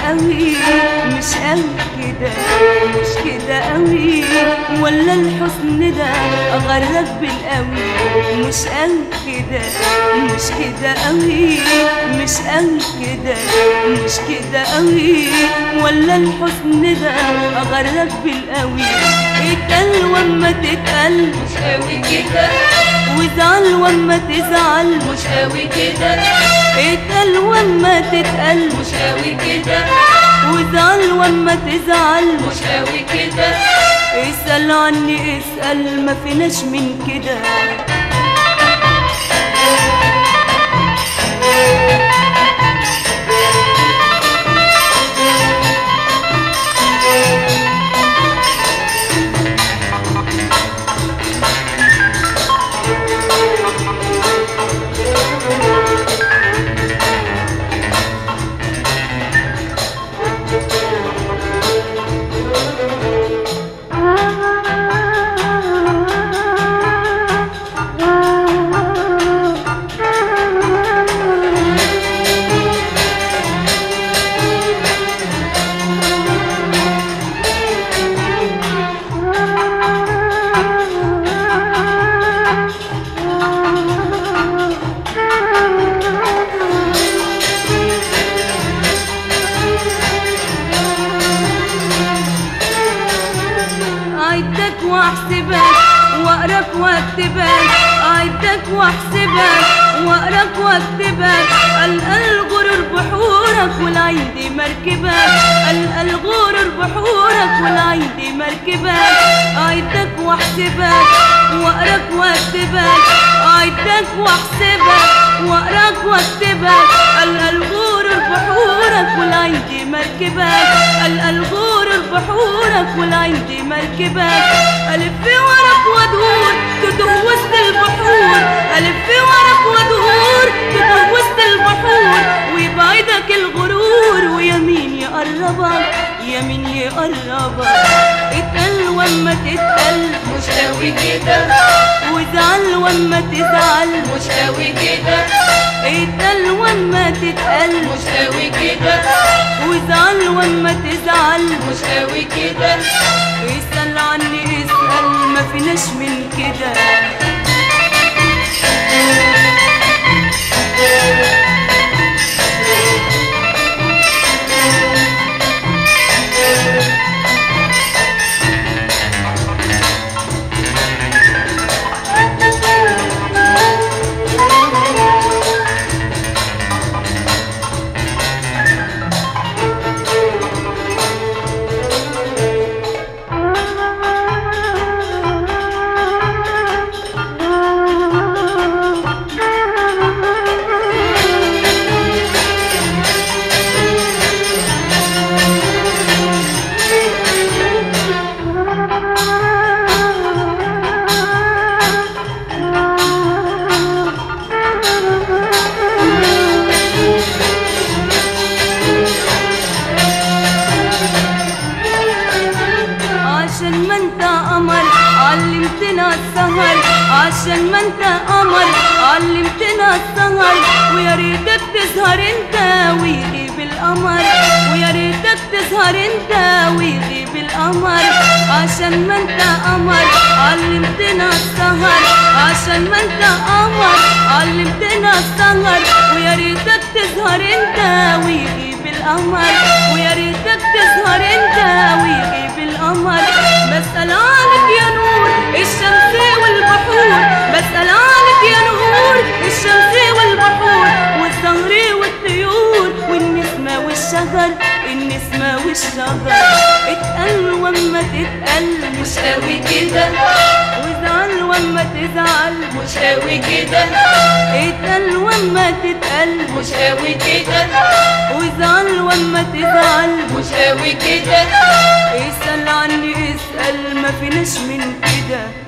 قوي مش قوي كده مش كده قوي ولا الحسن ده أغرك بالقوي مش قوي كده مش كده قوي مش قوي كده مش كده قوي ولا الحسن ده أغرك بالقوي اتقل وما تتقل مش قوي كده وزعل وما تزعل مش قوي كده اتقل وما تتقل مش قوي كده وزعل وما تزعل مش قوي كده اسأل عني اسأل ما فيناش من كده أعدك وأحسبك وأقرك وأكتبك أعدك وأحسبك وأقرك وأكتبك ألقى الغرور بحورك والعين دي مركبك ألقى الغرور بحورك والعين دي مركبك أعدك وأحسبك وأقرك وأكتبك أعدك وأحسبك وأقرك وأكتبك ألقى الغرور بحورك والعين دي مركبك ألقى الغرور بحورك والعين دي مركبك ألف ورق ودور تدوه وسط البحور ألف ورق ودور تدوه وسط البحور ويبعدك الغرور ويمين يقربك يمين يقربك اتقل وما تتقل مش قوي كده وزعل وما تزعل مش قوي كده اتقل وما تتقل مش قوي كده وزعل وما تزعل مش قوي كده اسأل عني اسأل ما فيناش من كده عشان ما انت قمر علمتنا السهر عشان ما انت قمر علمتنا السهر ويا ريتك تسهر انت ويغيب القمر ويا ريتك تسهر انت ويغيب القمر عشان ما انت قمر علمتنا السهر عشان ما انت قمر علمتنا السهر ويا ريتك تسهر انت ويغيب القمر ويا ريتك تسهر انت ويغيب القمر بسأل عنك يا نور الشمس والبحور بسأل عنك يا نور الشمس والبحور والزهر والطيور والنسمة والشجر النسمة والشجر اتقل وما تتقل مش قوي كده وزعل وما تزعل مش قوي كده اتقل وما تتقل مش قوي كده وزعل وما تزعل مش قوي كده اسأل عني اسأل ما فيناش من كده